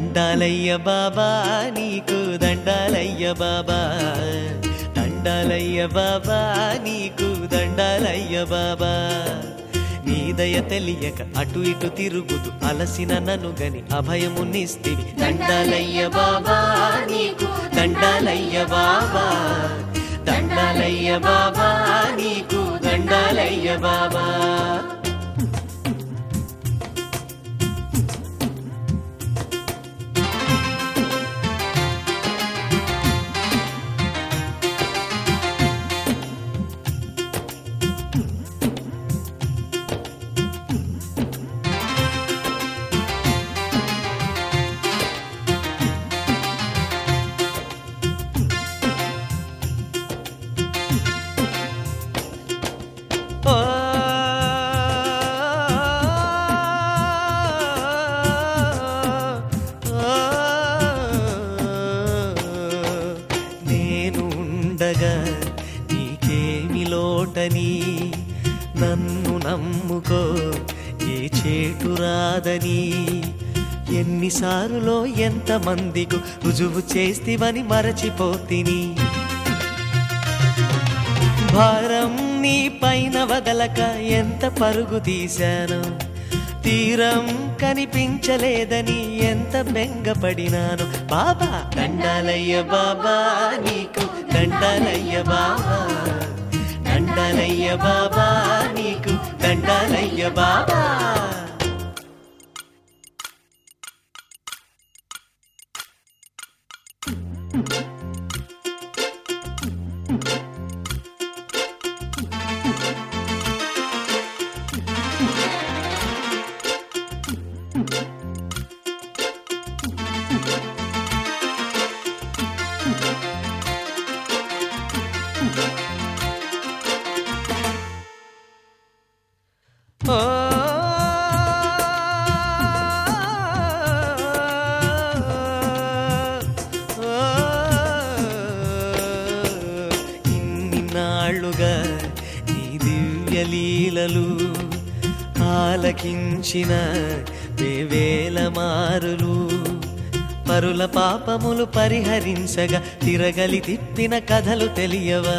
దండాలయ్య బాబా నీకు దండాలయ్య బాబా దండాలయ్య బాబా నీకు దండాలయ్య బాబా నీ దయ తెలియక అటు ఇటు తిరుగుతూ అలసిన నన్ను గని అభయమునిస్తివి దండాలయ్య బాబా నీకు దండాలయ్య బాబా దండాలయ్య బాబా నీకు దండాలయ్య బాబా ఓ నేను ఉండగా నీకేమి లోటని నన్ను నమ్ముకో ఏ చేటు రాదని ఎన్నిసార్లో ఎంతమందికు రుజువు చేస్తివని మరచిపోతిని భారం నీ పైన వదలక ఎంత పరుగు తీశాను తీరం కనిపించలేదని ఎంత బెంగపడినాను బాబా దండాలయ్య బాబా నీకు దండాలయ్య బాబా దండాలయ్య బాబా నీకు దండాలయ్య బాబా ఓ ఇన్ని నాళ్ళుగా నీ దివ్య లీలలు ఆలకించిన వేవేల మారులు పరుల పాపములు పరిహరించగా తిరగలి తిప్పిన కథలు తెలియవా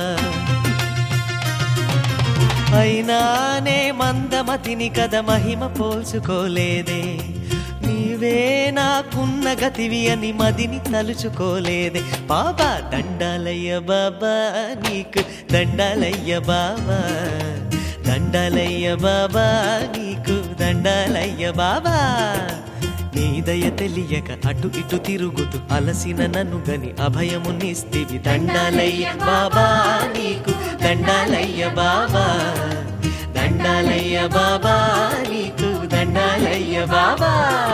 అయినానే మందమతిని కథ మహిమ పోల్చుకోలేదే నీవే నాకున్న గతివి అని మదిని తలుచుకోలేదే బాబా దండాలయ్య బాబా నీకు దండాలయ్య బాబా దండాలయ్య బాబా నీకు దండాలయ్య బాబా నీ దయ తెలియక అటు ఇటు తిరుగుతూ అలసిన నన్ను గని అభయమునిస్తివి దండాలయ్య బాబా నీకు దండాలయ్య బాబా దండాలయ్య బాబా నీకు దండాలయ్య బాబా